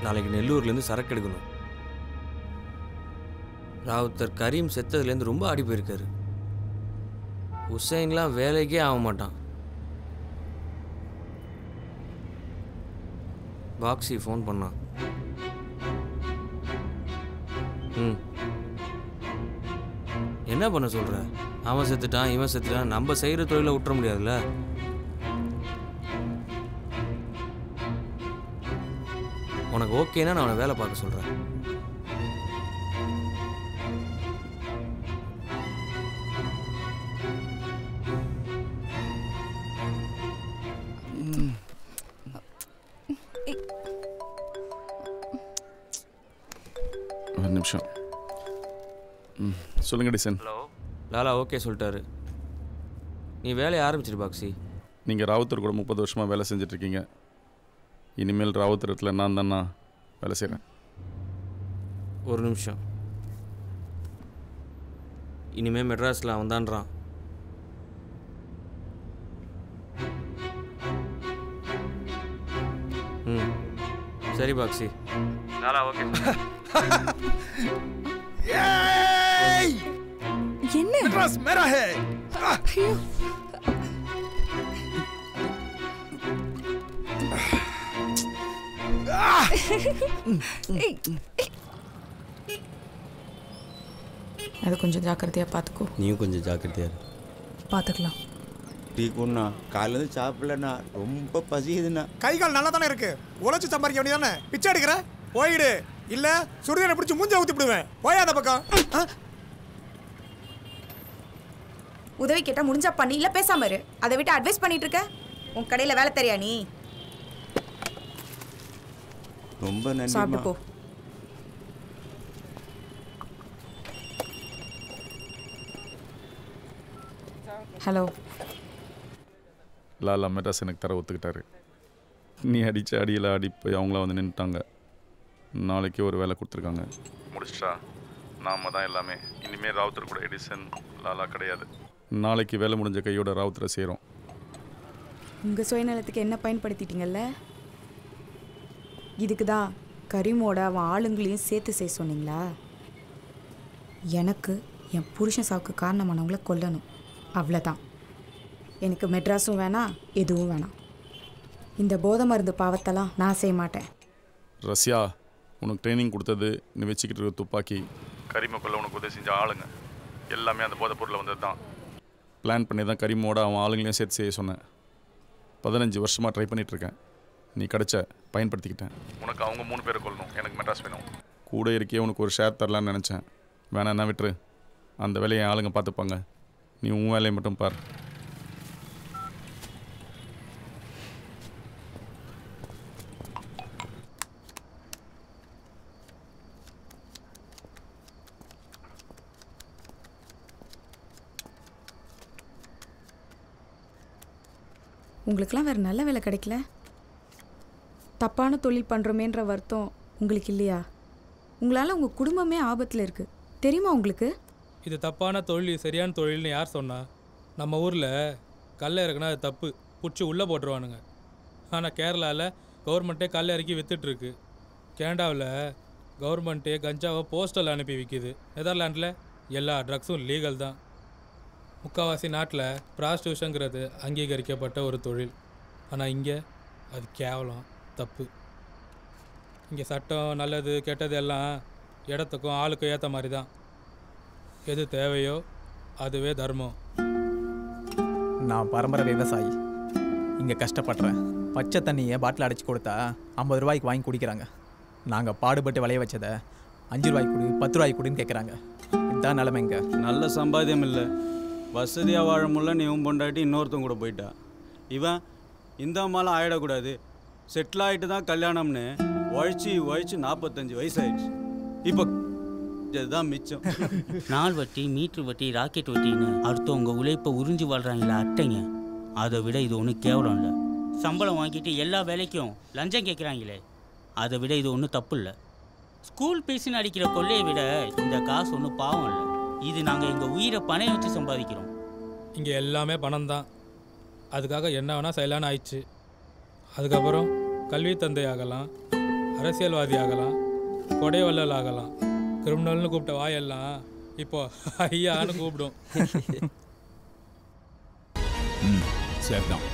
நாளைக்கு நெல்லூர்லேருந்து சரக்கு எடுக்கணும் ராவுத்தர் கரீம் செத்ததுலேருந்து ரொம்ப ஆடி போயிருக்காரு ஹுசைன்லாம் வேலைக்கே ஆக மாட்டான் பாக்ஸி ஃபோன் பண்ணான் ம் என்ன பண்ண சொல்ற அவன் செத்துட்டான் இவன் செத்துட்டான் நம்ம செய்கிற தொழிலை விட்டுற முடியாதுல்ல உனக்கு ஓகேனா நான் அவனை வேலை பார்க்க சொல்கிறேன் ஒரு நிமிஷம் ம் சொல்லுங்க டிசன் ஹலோ லாலா ஓகே சொல்லிட்டாரு நீ வேலையை ஆரம்பிச்சிரு பாக்ஸி நீங்கள் ராவுத்தர் கூட முப்பது வருஷமாக வேலை செஞ்சிட்ருக்கீங்க இனிமேல் ராவுத்தர் இடத்துல நான் தானா வேலை செய்கிறேன் ஒரு நிமிஷம் இனிமே மெட்ராஸில் அவன் தான்றான் ம் சரி பாக்ஸி லாலா ஓகே என்ன மெட்ராஸ் மேரா ஹே ஐயோ ஏய், ஏய். அது கொஞ்சம் ஜாக்கிரதையா பார்த்துக்கோ நீயும் கொஞ்சம் ஜாக்கிரதையா இரு பார்த்துக்கலாம் டீ குண்ணா காலையிலேருந்து சாப்பிடலண்ணா ரொம்ப பசிக்குதுண்ணா கை கால் நல்லா தானே இருக்கு உழைச்சு சம்பாதிக்க வேண்டியதானே பிச்சை எடுக்கிற போயிடு இல்ல சுடுதண்ணை பிடிச்சி மூஞ்ச ஊத்தி விடுவேன் போயாத பக்கம் ஆ? உதவி கேட்டா முடிஞ்சா பண்ணி இல்ல பேசாம இரு அதை விட்டு அட்வைஸ் பண்ணிட்டு இருக்க உன் கடையில வேலை தெரியா நீ ரொம்ப சாப்பிட்டு நன்றி போ ஹலோ லாலா மெட்ராஸ் எனக்கு தர ஒத்துக்கிட்டாரு நீ அடித்த அடியில் அடி போய் அவங்களாம் வந்து நின்றுட்டாங்க நாளைக்கு ஒரு வேலை கொடுத்துருக்காங்க முடிச்சிட்டா நாம தான் எல்லாமே இனிமேல் ராவுத்தர் கூட எடிசன் லாலா கிடையாது நாளைக்கு வேலை முடிஞ்ச கையோட ராவுத்தரை செய்கிறோம் உங்க சுயநலத்துக்கு என்ன பயன்படுத்திட்டீங்கல்ல இதுக்கு தான் கரீமோட அவன் ஆளுங்களையும் சேர்த்து செய்ய சொன்னீங்களா எனக்கு என் புருஷன் சாவுக்கு காரணமானவங்கள கொல்லணும் அவ்வளோதான் எனக்கு மெட்ராஸும் வேணாம் எதுவும் வேணாம் இந்த போதை மருந்து பாவத்தெல்லாம் நான் செய்ய மாட்டேன் ரஷ்யா உனக்கு ட்ரைனிங் கொடுத்தது நீ வச்சுக்கிட்டு இருக்க துப்பாக்கி கரிமக்குள்ள உனக்கு உதவி செஞ்ச ஆளுங்க எல்லாமே அந்த போதைப் பொருளில் வந்தது தான் பிளான் பண்ணி தான் கரிமோட அவன் ஆளுங்களையும் சேர்த்து செய்ய சொன்னேன் பதினஞ்சு வருஷமாக ட்ரை பண்ணிட்டு இருக்கேன் நீ கிடைச்ச பயன்படுத்திக்கிட்டேன் உனக்கு அவங்க மூணு பேரை கொள்ளணும் எனக்கு மெட்ராஸ் வேணும் கூட இருக்கே உனக்கு ஒரு ஷேர் தரலான்னு நினச்சேன் வேணாம் விட்டுரு அந்த வேலையை என் ஆளுங்க பார்த்துப்பாங்க நீ உன் வேலையை மட்டும் பார் உங்களுக்கெல்லாம் வேறு நல்ல வேலை கிடைக்கல தப்பான தொழில் பண்ணுறோமேன்ற வருத்தம் உங்களுக்கு இல்லையா உங்களால் உங்கள் குடும்பமே ஆபத்தில் இருக்குது தெரியுமா உங்களுக்கு இது தப்பான தொழில் இது சரியான தொழில்னு யார் சொன்னா நம்ம ஊரில் கல்லை இறக்குனா அது தப்பு பிடிச்சி உள்ளே போட்டுருவானுங்க ஆனால் கேரளாவில் கவர்மெண்ட்டே கல் இறக்கி வித்துட்ருக்கு கனடாவில் கவர்மெண்ட்டே கஞ்சாவை போஸ்டல் அனுப்பி விற்கிது நெதர்லாண்டில் எல்லா ட்ரக்ஸும் லீகல் தான் முக்கால்வாசி நாட்டில் ப்ராஸ்டியூஷங்கிறது அங்கீகரிக்கப்பட்ட ஒரு தொழில் ஆனால் இங்கே அது கேவலம் தப்பு இங்கே சட்டம் நல்லது கெட்டது எல்லாம் இடத்துக்கும் ஆளுக்கும் ஏற்ற மாதிரி தான் எது தேவையோ அதுவே தர்மம் நான் பரம்பரை விவசாயி இங்கே கஷ்டப்படுறேன் பச்சை தண்ணியை பாட்டில் அடைச்சி கொடுத்தா ஐம்பது ரூபாய்க்கு வாங்கி குடிக்கிறாங்க நாங்கள் பாடுபட்டு விளைய வச்சதை அஞ்சு ரூபாய்க்கு கொடு பத்து ரூபாய்க்கு கொடுன்னு கேட்குறாங்க இதுதான் நிலைமைங்க நல்ல சம்பாத்தியம் இல்லை வசதியாக வாழ முடியல நீ இவன் பொண்டாட்டி இன்னொருத்தன் கூட போயிட்டா இவன் இந்த மாலாம் ஆயிடக்கூடாது செட்டில் ஆகிட்டு தான் கல்யாணம்னு உழைச்சி உழைச்சி நாற்பத்தஞ்சு வயசாயிடுச்சு இப்போ இதுதான் மிச்சம் நாள் வட்டி மீட்ரு வட்டி ராக்கெட் வட்டின்னு அடுத்தவங்க உழைப்பை உறிஞ்சு வாழ்றாங்களா அட்டைங்க அதை விட இது ஒன்றும் கேவலம் இல்லை சம்பளம் வாங்கிட்டு எல்லா வேலைக்கும் லஞ்சம் கேட்குறாங்களே அதை விட இது ஒன்றும் தப்பு இல்லை ஸ்கூல் பீஸ்னு அடிக்கிற கொள்ளையை விட இந்த காசு ஒன்றும் பாவம் இல்லை இது நாங்கள் எங்கள் உயிரை பணையம் வச்சு சம்பாதிக்கிறோம் இங்கே எல்லாமே பணம் தான் அதுக்காக என்ன வேணால் செய்யலான்னு ஆயிடுச்சு அதுக்கப்புறம் கல்வி தந்தை ஆகலாம் அரசியல்வாதி ஆகலாம் கொடை வள்ளல் ஆகலாம் கிரிமினல்னு கூப்பிட்ட வாயெல்லாம் இப்போ ஐயான்னு கூப்பிடும் ம் சரிதான்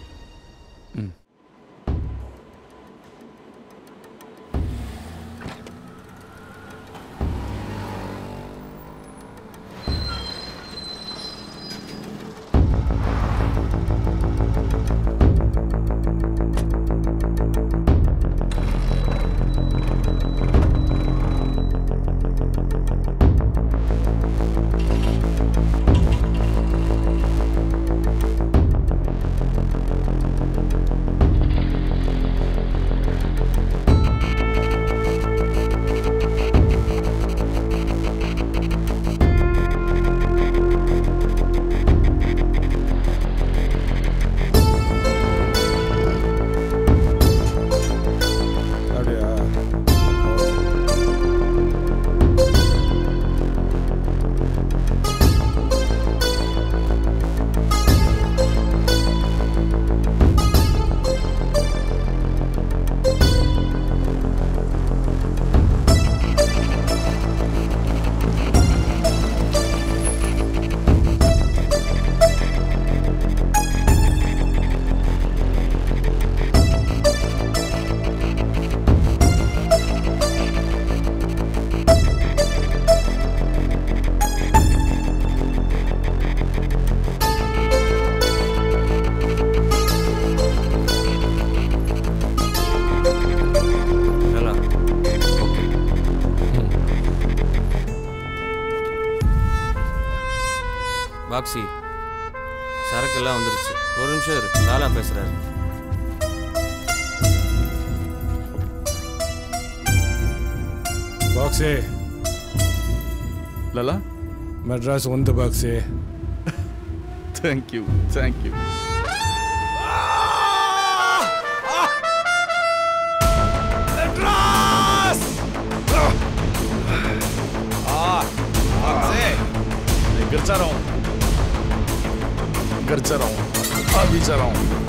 அப்படியா நல்லா ஓகே பாக்ஸி சரக்கெல்லாம் வந்துருச்சு ஒரு நிமிஷம் இரு லாலா பேசுறாரு ಬಾಕ್ಸೇ லலா ಮೆಡ್ರಾಸ್ ಒಂದು ಬಾಕ್ಸೇ தேங்க்யூ தேங்க்யூ गर्चा रहा हूँ गर्चा रहा हूँ अभी जा रहा हूँ